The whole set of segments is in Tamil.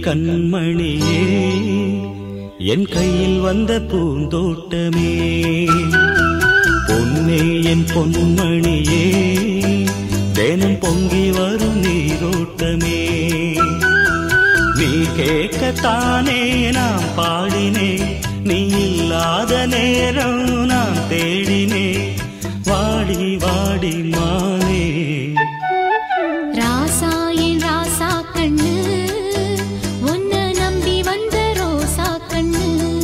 கண்மணியே என் கையில் வந்த பூந்தோட்டமே பொன்னே என் பொன்மணியே தினம் பொங்கி வரும் நீரோட்டமே நீ கேட்கத்தானே நான் பாடினேன் நீ இல்லாத நேரம் நான் தேடினேன் வாடி வாடி மானே ராசா என் ராசா கண்ணு உன்னை நம்பி வந்த ரோசா கண்ணு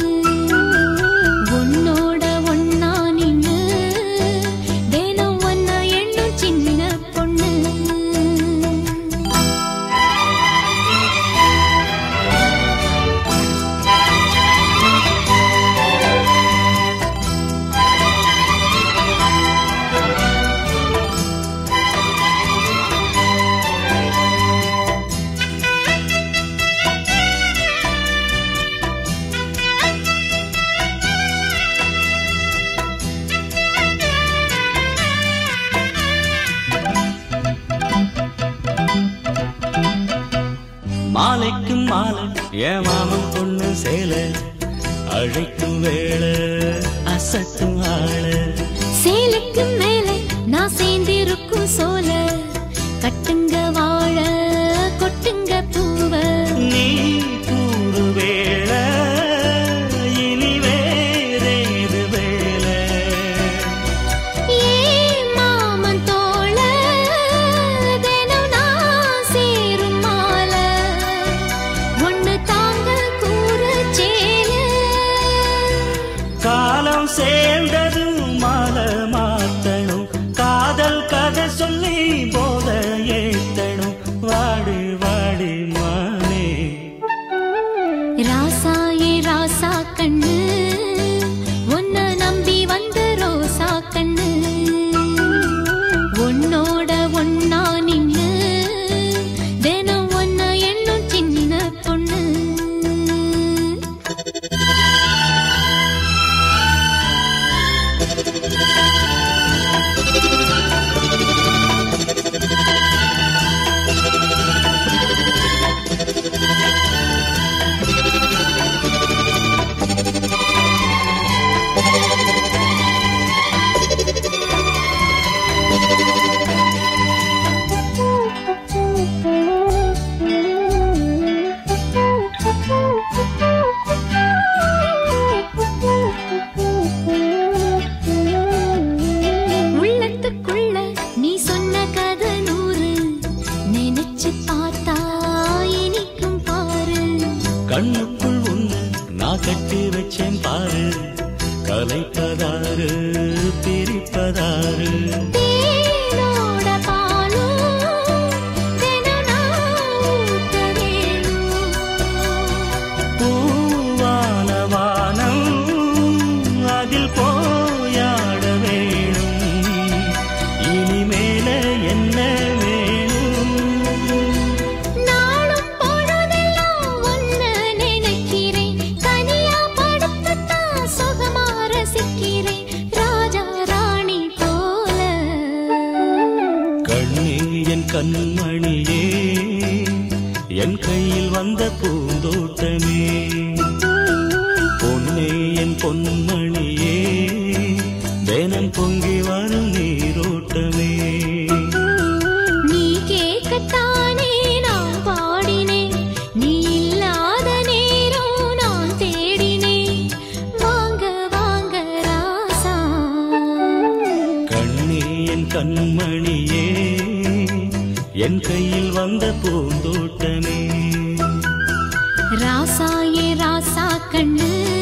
உன்னோட ஒன்னா நின்னு தினம் ஒன்னா எண்ணும் சின்ன பொண்ணு மாலைக்கும் மாலை என் மாமன் பொண்ணு சேல அழைக்கும் வேளை அசத்தும் ஆள சேலுக்கு மேல நான் சேர்ந்திருக்கும் சோல கட்டுங்க வாழ கொட்டுங்க பூவ நீ கூறு வேளை இனி வேறேது வேலை ஏ மாமன் தோள தினம் நான் சேரும் மால ஒண்ணு தாங்க கூற சேல காலம் சேர்ந்ததும் மாலை மாத்தணும் காதல் கதை சொல்லி போத ஏத்தணும் வாடி வாடி மானே ராசா ஏ ராசா கண்ணு உன்னை நம்பி வந்த ரோசா கண்ணு உன்னோட ஒன்னா நின்னு தினம் ஒன்ன எண்ணும் சின்ன பொண்ணு உள்ளத்துக்குள்ள நீ சொன்ன கதை நூறு நினைச்சு பார்த்தா இனிக்கும் பாரு கண்ணுக்குள் ஒண்ணு நான் கட்டி வச்சேன் பாரு கலைப்பதாரு பிரிப்பதாரு தேனோட பாலும் தினம் நான் ஊட்ட வேணும். பூவான வானம் அதில் போயாட வேணும் இனிமேல என்ன வேணும் நாளும் பொழுதெல்லாம் உன்னை நினைக்கிறேன். தனியா படுத்துத்தான் சுகமா ரசிக்கிறேன். ராஜா ராணி போல கண்ணே என் கண்மணியே என் கையில் வந்த பூந்தோட்டமே பொன்னே என் பொன்மணியே தினம் பொங்கி வரும் நீரோட்டமே நீ கேட்கத்தானே நான் பாடினேன் நீ இல்லாத நேரம் நான் தேடினேன் வாங்க வாங்க ராசா கண்ணே என் கண்மணியே என் கையில் வந்த பூந்தோட்டமே ராசா ஏ ராசா கண்ணு